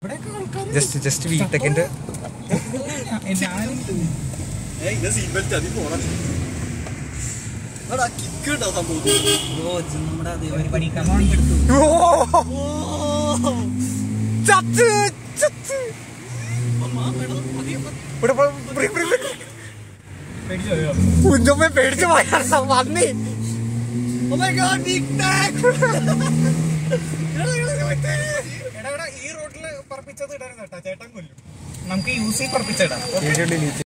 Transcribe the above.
Just just വീട്ടക്കിന്റെ ചത്ത് ചത്ത് ഇവിടെ പോ- ഇവിടെ- ഇവിടെ- ഇവിടെ. കുഞ്ചമ്മ പേടിച്ചു പോയാ വന്നി ഈ റോഡില് പറപ്പിച്ചത് ഇടരുത് കേട്ടോ ചേട്ടൻ കൊല്ലും നമുക്ക് യൂസി പറപ്പിച്ചിടാം വീഡിയോ ഡിലീറ്റ്